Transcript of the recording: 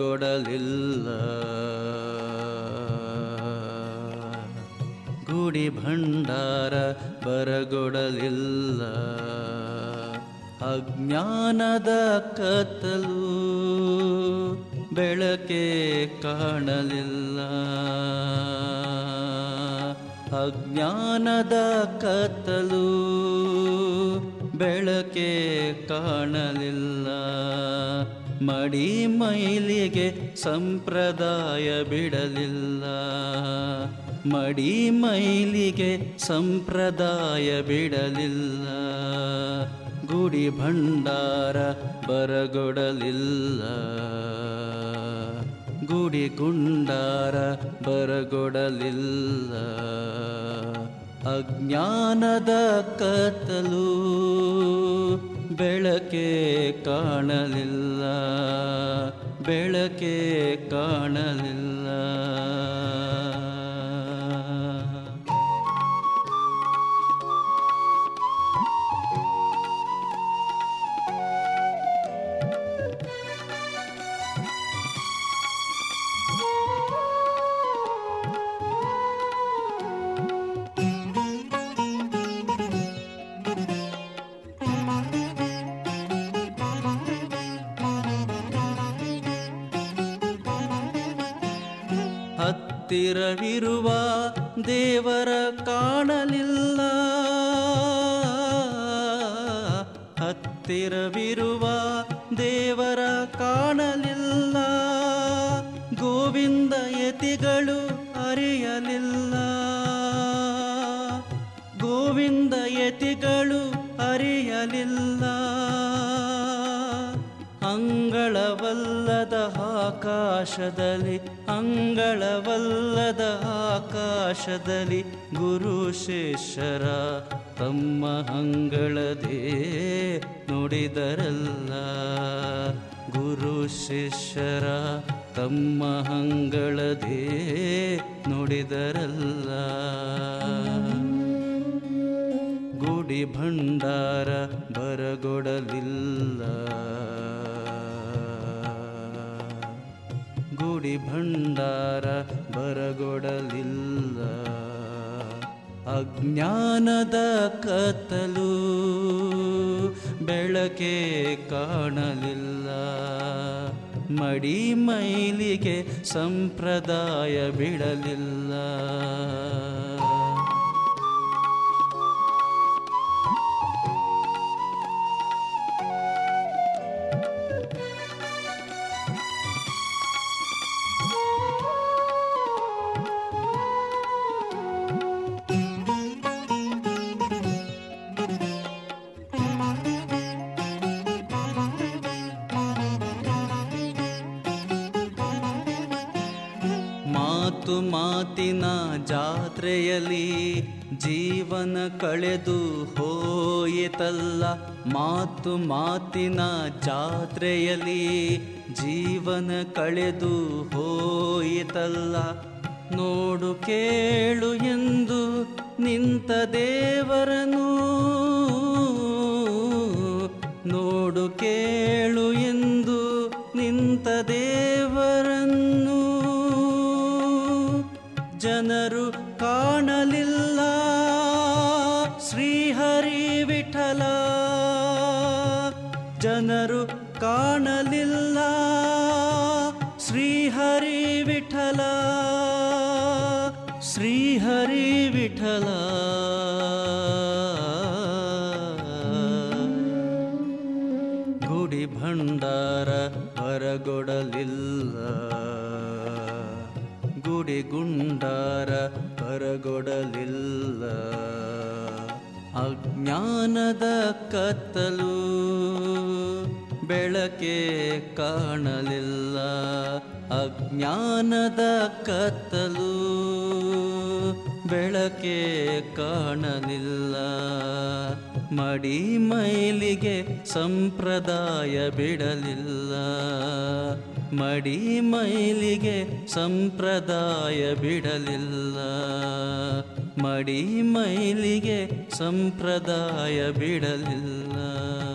ಬರಗೊಡಲಿಲ್ಲ ಗುಡಿ ಭಂಡಾರ ಬರಗೊಡಲಿಲ್ಲ ಅಜ್ಞಾನದ ಕತ್ತಲು ಬೆಳಕೆ ಕಾಣಲಿಲ್ಲ ಅಜ್ಞಾನದ ಕತ್ತಲು ಬೆಳಕೆ ಕಾಣಲಿಲ್ಲ ಮಡಿ ಮೈಲಿಗೆ ಸಂಪ್ರದಾಯ ಬಿಡಲಿಲ್ಲ ಮಡಿ ಮೈಲಿಗೆ ಸಂಪ್ರದಾಯ ಬಿಡಲಿಲ್ಲ ಗುಡಿ ಭಂಡಾರ ಬರಗೊಡಲಿಲ್ಲ ಗುಡಿ ಗುಂಡಾರ ಬರಗೊಡಲಿಲ್ಲ ಅಜ್ಞಾನದ ಕತ್ತಲು ಬೆಳಕೆ ಕಾಣಲಿಲ್ಲ ಬೆಳಕೆ ಕಾಣಲಿಲ್ಲ ಹತ್ತಿರವಿರುವ ದೇವರ ಕಾಣಲಿಲ್ಲ ಹತ್ತಿರವಿರುವ ದೇವರ ಕಾಣಲಿಲ್ಲ ಗೋವಿಂದ ಯತಿಗಳು ಅರಿಯಲಿಲ್ಲ ಗೋವಿಂದ ಯತಿಗಳು ಅರಿಯಲಿಲ್ಲ ಅಂಗಳವಲ್ಲದ ಆಕಾಶದಲ್ಲಿ ಅಂಗಳವಲ್ಲದ ಆಕಾಶದಲ್ಲಿ ಗುರು ಶಿಷ್ಯರ ತಮ್ಮ ಅಂಗಳದೇ ನುಡಿದರಲ್ಲ ಗುರು ಶಿಷ್ಯರ ತಮ್ಮ ಅಂಗಳದೇ ನುಡಿದರಲ್ಲ ಗುಡಿ ಭಂಡಾರ ಬರಗೊಡಲಿಲ್ಲ ಗುಡಿ ಭಂಡಾರ ಬರಗೊಡಲಿಲ್ಲ ಅಜ್ಞಾನದ ಕತ್ತಲು ಬೆಳಕೆ ಕಾಣಲಿಲ್ಲ ಮಡಿ ಮೈಲಿಗೆ ಸಂಪ್ರದಾಯ ಬಿಡಲಿಲ್ಲ ಮಾತು ಮಾತಿನ ಜಾತ್ರೆಯಲ್ಲಿ ಜೀವನ ಕಳೆದು ಹೋಯಿತಲ್ಲ ಮಾತು ಮಾತಿನ ಜಾತ್ರೆಯಲ್ಲಿ ಜೀವನ ಕಳೆದು ಹೋಯಿತಲ್ಲ ನೋಡು ಕೇಳು ಎಂದು ನಿಂತ ದೇವರನು ನೋಡು ಕೇಳು ಎಂದು ನಿಂತ ದೇವರನ್ನು ಜನರು ಕಾಣಲಿಲ್ಲ ಶ್ರೀಹರಿ ವಿಠಲ ಜನರು ಕಾಣಲಿಲ್ಲ ಶ್ರೀಹರಿ ವಿಠಲ ಶ್ರೀಹರಿ ವಿಠಲ ಗುಡಿ ಭಂಡಾರ ಹೊರಗೊಡಲಿಲ್ಲ ಗುಡಿ ಗುಂಡಾರ ಹೊರಗೊಡಲಿಲ್ಲ ಅಜ್ಞಾನದ ಕತ್ತಲು ಬೆಳಕೆ ಕಾಣಲಿಲ್ಲ ಅಜ್ಞಾನದ ಕತ್ತಲು ಬೆಳಕೆ ಕಾಣಲಿಲ್ಲ ಮಡಿ ಮೈಲಿಗೆ ಸಂಪ್ರದಾಯ ಬಿಡಲಿಲ್ಲ ಮಡಿ ಮೈಲಿಗೆ ಸಂಪ್ರದಾಯ ಬಿಡಲಿಲ್ಲ ಮಡಿ ಮೈಲಿಗೆ ಸಂಪ್ರದಾಯ ಬಿಡಲಿಲ್ಲ